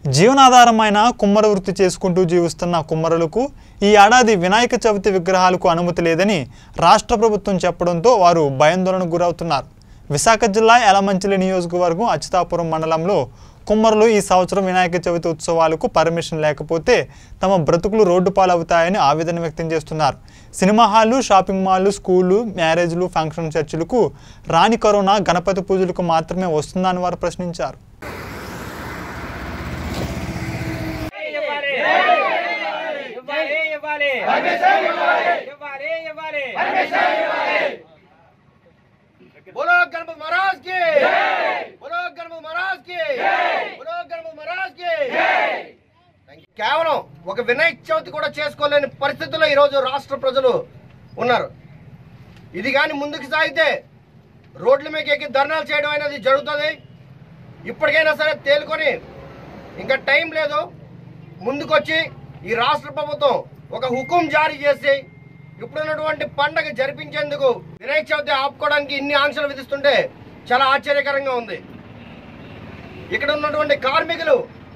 జీవనాధారమైన కుమ్మర వృత్తి చేసుకుంటూ జీవిస్తున్న కుమ్మరులకు ఈ ఏడాది వినాయక చవితి విగ్రహాలకు అనుమతి లేదని రాష్ట్ర ప్రభుత్వం చెప్పడంతో వారు భయాందోళనకు గురవుతున్నారు విశాఖ జిల్లా ఎలమంచిలి నియోజకవర్గం అచ్యుతాపురం మండలంలో కుమ్మరులు ఈ సంవత్సరం వినాయక చవితి ఉత్సవాలకు పర్మిషన్ లేకపోతే తమ బ్రతుకులు రోడ్డు పాలవుతాయని ఆవేదన వ్యక్తం చేస్తున్నారు సినిమా హాళ్లు షాపింగ్ మాల్లు స్కూళ్ళు మ్యారేజ్లు ఫంక్షన్ చర్చిలకు రాని కరోనా గణపతి పూజలకు మాత్రమే వస్తుందని వారు ప్రశ్నించారు ఇవ్వాలి ఇవ్వాలి ఇవ్వాలి ఇవ్వాలి ఇవ్వాలి बोलो गणपति महाराज की बोलो गणपति महाराज की बोलो गणपతి महाराज की కేవలం ఒక వినాయక చవితి కూడా చేసుకోలేని పరిస్థితుల్లో ఈరోజు రాష్ట్ర ప్రజలు ఉన్నారు ఇది కానీ ముందుకు సాగితే రోడ్ల మీద ఎక్కి ధర్నాలు చేయడం అనేది జరుగుతుంది ఇప్పటికైనా సరే తేలుకొని ఇంకా టైం లేదు ముందుకొచ్చి ఈ రాష్ట్ర ప్రభుత్వం ఒక హుకుం జారీ చేసి ఇప్పుడున్నటువంటి పండగ జరిపించేందుకు వినాయక చవితి ఆపుకోవడానికి ఇన్ని ఆంక్షలు విధిస్తుంటే చాలా ఆశ్చర్యకరంగా ఉంది ఇక్కడ ఉన్నటువంటి కార్మికులు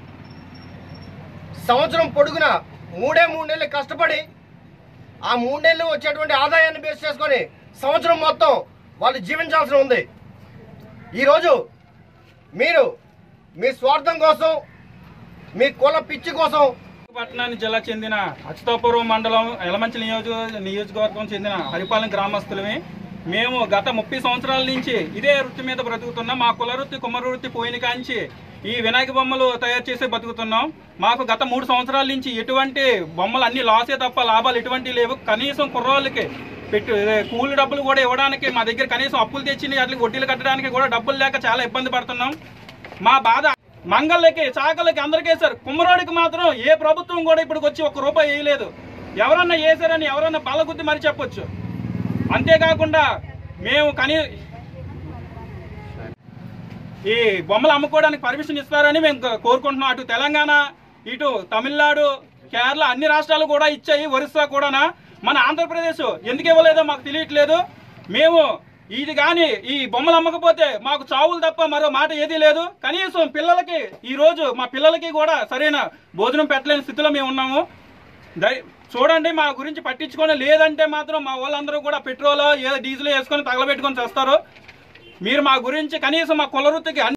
సంవత్సరం పొడుగున మూడే మూడు నెలలు కష్టపడి ఆ మూడు నెలలు వచ్చేటువంటి ఆదాయాన్ని బేస్ చేసుకొని సంవత్సరం మొత్తం వాళ్ళు జీవించాల్సి ఉంది ఈరోజు మీరు మీ స్వార్థం కోసం మీ కుల పిచ్చి కోసం పట్టణానికి జిల్లా చెందిన అచ్యుతాపురం మండలం ఎలమంచి నియోజక నియోజకవర్గం చెందిన హరిపాలెం గ్రామస్తులమే మేము గత ముప్పై సంవత్సరాల నుంచి ఇదే వృత్తి మీద బ్రతుకుతున్నాం మా కుల వృత్తి కుమ్మర వృత్తి పోయిన కాంచి ఈ వినాయక బొమ్మలు తయారు చేసి బతుకుతున్నాం మాకు గత మూడు సంవత్సరాల నుంచి ఎటువంటి బొమ్మలు అన్ని లాసే తప్ప లాభాలు ఎటువంటి లేవు కనీసం కుర్రోళ్ళకి పెట్టు ఇదే కూలి డబ్బులు కూడా ఇవ్వడానికి మా దగ్గర కనీసం అప్పులు తెచ్చి వాటికి వడ్డీలు కట్టడానికి కూడా డబ్బులు లేక చాలా ఇబ్బంది పడుతున్నాం మా బాధ మంగళ్ళకి చాకలకి అందరికీ వేశారు కుమ్మరోడికి మాత్రం ఏ ప్రభుత్వం కూడా ఇప్పటికి వచ్చి ఒక రూపాయి వేయలేదు ఎవరన్నా వేసారని ఎవరన్నా బలగుద్ది మరి చెప్పొచ్చు అంతేకాకుండా మేము కనీ ఈ బొమ్మలు అమ్ముకోవడానికి పర్మిషన్ ఇస్తారని మేము కో- కోరుకుంటున్నాం అటు తెలంగాణ ఇటు తమిళనాడు కేరళ అన్ని రాష్ట్రాలు కూడా ఇచ్చాయి ఒరిస్సా కూడానా మన ఆంధ్రప్రదేశ్ ఎందుకు ఇవ్వలేదో మాకు తెలియట్లేదు మేము ఇది కానీ ఈ బొమ్మలు అమ్మకపోతే మాకు చావులు తప్ప మరో మాట ఏదీ లేదు కనీసం పిల్లలకి ఈ రోజు మా పిల్లలకి కూడా సరైన భోజనం పెట్టలేని స్థితిలో మేము ఉన్నాము దయ చూడండి మా గురించి పట్టించుకొని లేదంటే మాత్రం మా వాళ్ళందరూ కూడా పెట్రోల్ ఏదో డీజిల్ వేసుకొని తగలబెట్టుకొని చేస్తారు మీరు మా గురించి కనీసం మా కుల వృత్తికి అన్ని